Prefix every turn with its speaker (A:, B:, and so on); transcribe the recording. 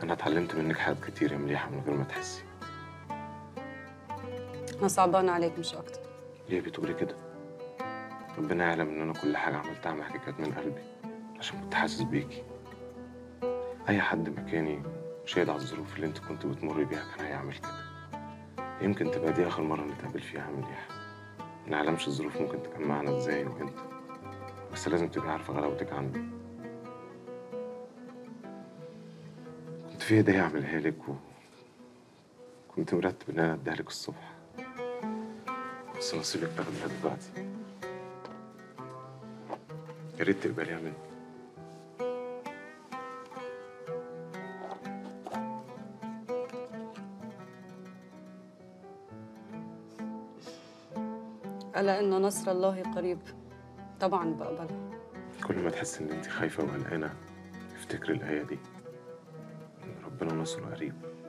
A: انا اتعلمت منك حاجات كتير يا مليحه من غير ما تحسي
B: انا صعبانه عليك مش اكتر
A: ليه بتقولي كده ربنا يعلم ان انا كل حاجه عملتها معاكي كانت من قلبي عشان كنت حاسس بيكي اي حد مكاني شاهد على الظروف اللي انت كنت بتمر بيها كان هيعمل كده يمكن تبقى دي اخر مره نتقابل فيها يا مليحه ما نعلمش الظروف ممكن تجمعنا ازاي وامتى بس لازم تبقي عارفه غلاوتك عندي كنت في هديه اعملها لك و كنت مرتب ان انا اديها لك الصبح بس نصيبك تاخدها دلوقتي يا ريت تقبليها مني
B: الا ان نصر الله قريب طبعا بقبلها
A: كل ما تحس ان انت خايفه وقلقانه افتكري الايه دي ان ربنا نصره قريب